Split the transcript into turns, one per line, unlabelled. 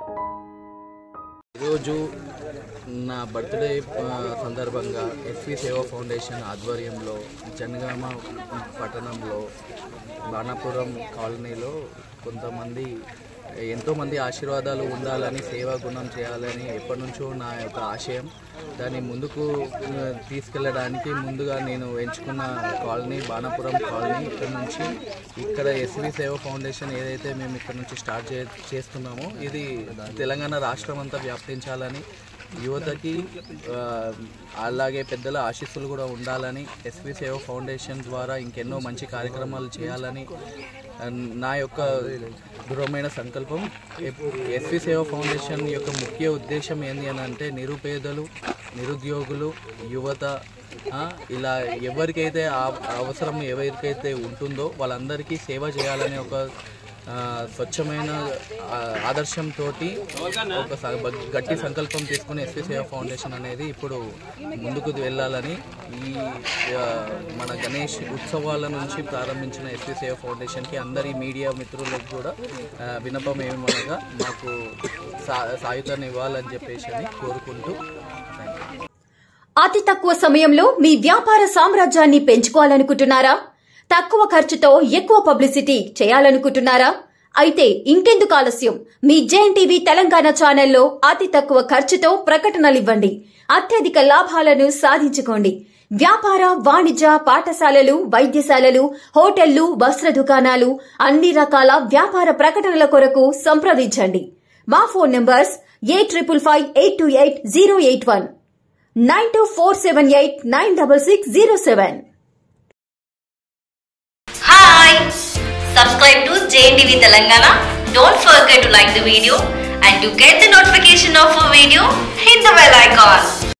ఈరోజు నా బర్త్డే ఆ, సందర్భంగా ఎస్వి సేవా ఫౌండేషన్ ఆధ్వర్యంలో జనగామ పట్టణంలో బాణాపురం కాలనీలో కొంతమంది ఎంతోమంది ఆశీర్వాదాలు ఉండాలని సేవా గుణం చేయాలని ఎప్పటి నుంచో నా యొక్క ఆశయం దాన్ని ముందుకు ఆ, తీసుకెళ్ళడానికి ముందుగా నేను ఎంచుకున్న కాలనీ బాణాపురం కాలనీ ఇక్కడ నుంచి ఇక్కడ ఎస్వి సేవ ఫౌండేషన్ ఏదైతే మేము ఇక్కడ నుంచి స్టార్ట్ చే చేస్తున్నామో ఇది తెలంగాణ రాష్ట్రం అంతా వ్యాప్తించాలని యువతకి ఆ, అలాగే పెద్దల ఆశీస్సులు కూడా ఉండాలని ఎస్వి సేవ ఫౌండేషన్ ద్వారా ఇంకెన్నో మంచి కార్యక్రమాలు చేయాలని ఆ, నా యొక్క దృఢమైన సంకల్పం ఎస్వి సేవ ఫౌండేషన్ యొక్క ముఖ్య ఉద్దేశం ఏంటి అని అంటే నిరుపేదలు నిరుద్యోగులు యువత ఆ, ఇలా ఎవరికైతే ఆ- అవసరం ఎవరికైతే ఉంటుందో వాళ్ళందరికీ సేవ చేయాలనే ఒక ఆ, స్వచ్ఛమైన ఆ, ఆదర్శంతో ఒక స- బ- గట్టి సంకల్పం తీసుకుని ఎస్వి సేవ ఫౌండేషన్ అనేది ఇప్పుడు ముందుకు వెళ్ళాలని ఈ ఆ, మన గణేష్ ఉత్సవాల నుంచి ప్రారంభించిన ఎస్వి సేవ ఫౌండేషన్కి అందరి మీడియా మిత్రులకు కూడా ఆ, విన్నపం ఏమనగా మాకు సా సాయుధాన్ని ఇవ్వాలని చెప్పేసి అని కోరుకుంటూ థ్యాంక్ యూ
అతి తక్కువ సమయంలో మీ వ్యాపార సామ్రాజ్యాన్ని పెంచుకోవాలనుకుంటున్నారా తక్కువ ఖర్చుతో ఎక్కువ పబ్లిసిటీ చేయాలనుకుంటున్నారా అయితే ఇంకెందుకు ఆలస్యం మీ జేఎన్ టీవీ తెలంగాణ ఛానల్లో అతి తక్కువ ఖర్చుతో ప్రకటనలివ్వండి అత్యధిక లాభాలను సాధించుకోండి వ్యాపార వాణిజ్య పాఠశాలలు వైద్యశాలలు హోటళ్లు వస్త్ర దుకాణాలు అన్ని రకాల వ్యాపార ప్రకటనల కొరకు సంప్రదించండి మా phone numbers eight triple five eight two eight zero eight one nine two four seven eight nine double six zero seven
Hi! Subscribe to JNTV Telangana. Don't forget to like the video and to get the notification of a video, hit the bell icon.